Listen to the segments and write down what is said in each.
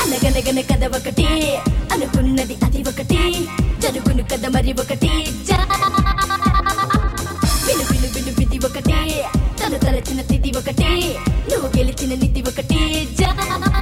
అనగనగన కథ ఒకటి అనుకున్నది అది ఒకటి జరుగును కథ మరి ఒకటి జా విను విను విను విధి ఒకటి తను తలచిన తిథి ఒకటి నువ్వు గెలిచిన నిధి ఒకటి జా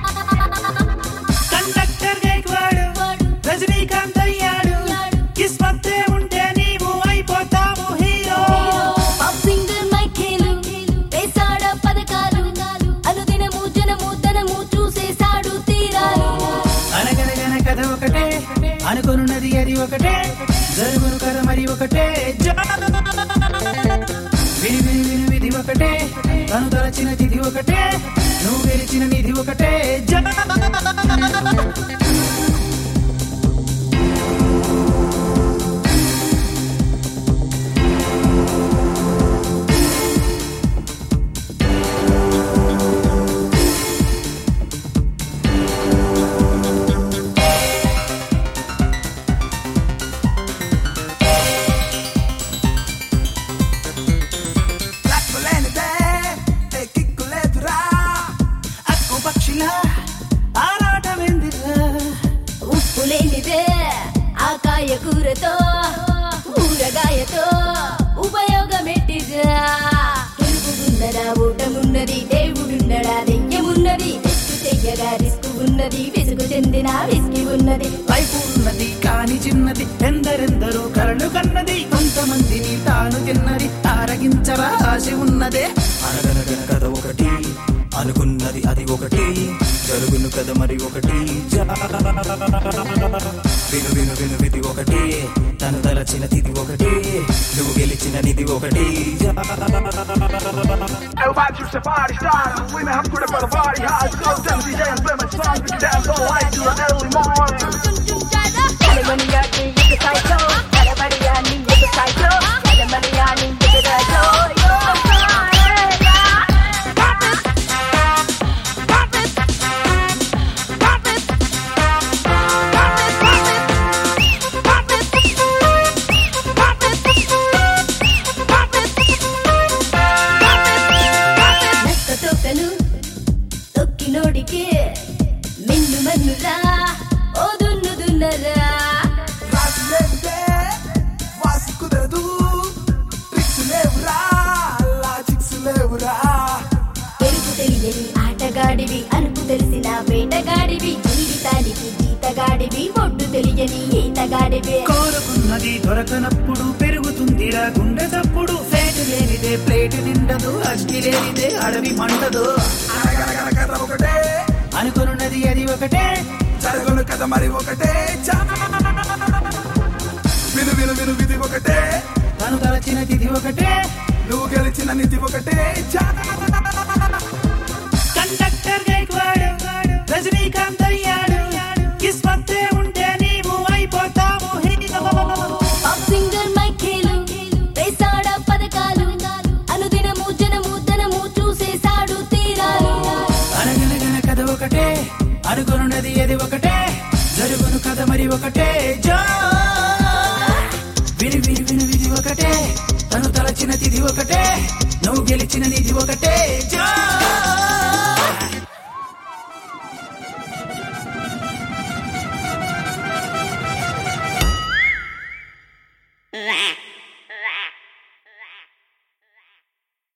కండక్టర్ గైక్వాడు రజనీకాంత్ అయ్యాడు కిస్మత్తే ఉంటే నీవు అయిపోతావు హీరో పాప్ సింగర్ మైఖేలు వేసాడ పథకాలు అనుదినము జనము ధనము చూసేసాడు తీరాలు అనగనగన కథ ఒకటే అనుకున్నది అది ఒకటే జరుగును కథ మరి ఒకటే జా. విని విని విని విధి ఒకటే తను తలచిన తిథి ఒకటే నువ్వు గెలిచిన నిధి ఒకటే జా. లక్కులేనిదే, ఏ కిక్కులేదురా. అక్కు పక్షిలా ఆరాటమెందిరా ఉప్పు లేనిదే ఆకాయ కూరతో ఊరగాయతో ఉపయోగమెట్టిరా గెలుపున్నదా ఓటమున్నది దేవుడున్నడా దెయ్యమున్నది ఎత్తు చెయ్యగా రిస్క్ ఉన్నది విసుగు చెందిన విసిగి ఉన్నది వైపు ఉన్నది కాని చిన్నది ఎందరెందరో కరలు కన్నది కొంతమందిని తాను తిన్నది ఆరగించరా ఆశ ఉన్నదే అనగనగన కథ ఒకటి అనుకున్నది అది ఒకటి జరుగును కథ మరి ఒకటి జా. విను విను విను విధి ఒకటి తను తలచిన తిథి ఒకటి నువ్వు గెలిచిన నిధి ఒకటి జా. Everybody keeps the party started. Women have put up on the party hard. Go down, DJ and play my song. We can dance all night till the early morning. నక్క తొక్కలు తొక్కినోడికి మిన్ను మన్నురా ఓ దున్ను దున్నరా రాసులేదే, వాసి కుదరదు ట్రిక్స్ లేవురా లాజిక్స్ లేవురా తెలుగు తెలియని ఆటగాడివి అనుకు తెలిసిన వేటగాడివి జీవితానికి జీతగాడివి ఒడ్డు తెలియని ఈతగాడివి కోరుకున్నది దొరకనప్పుడు పెరుగుతుందిరా గుండె చప్పుడు ప్లేట్ లేనిదే ప్లేట్ నిండదు అగ్గి లేనిదే అడవి మండదు అనగనగన కథ ఒకటే అనుకున్నది అది ఒకటే జరుగును కథ మరి ఒకటే చా. విను విను విను విధి ఒకటే తను తలచిన తిథి ఒకటే నువ్వు గెలిచిన నిధి ఒకటే చా. కండక్టర్ గైక్వాడు రజనీకాంత్ అయ్యాడు కిస్మత్తే ఉంటే నీవు అయిపోతావు హీరో పాప్ సింగర్ మైఖేలు వేసాడ పథకాలు అనుదినము జనము ధనము చూసేసాడు తీరాలు అనగనగన కథ ఒకటే అనుకున్నది అది ఒకటే జరుగును కథ మరి ఒకటే జా విని విని విని విధి ఒకటే తను తలచిన తిథి ఒకటే నువ్వు గెలిచిన నిధి ఒకటే జా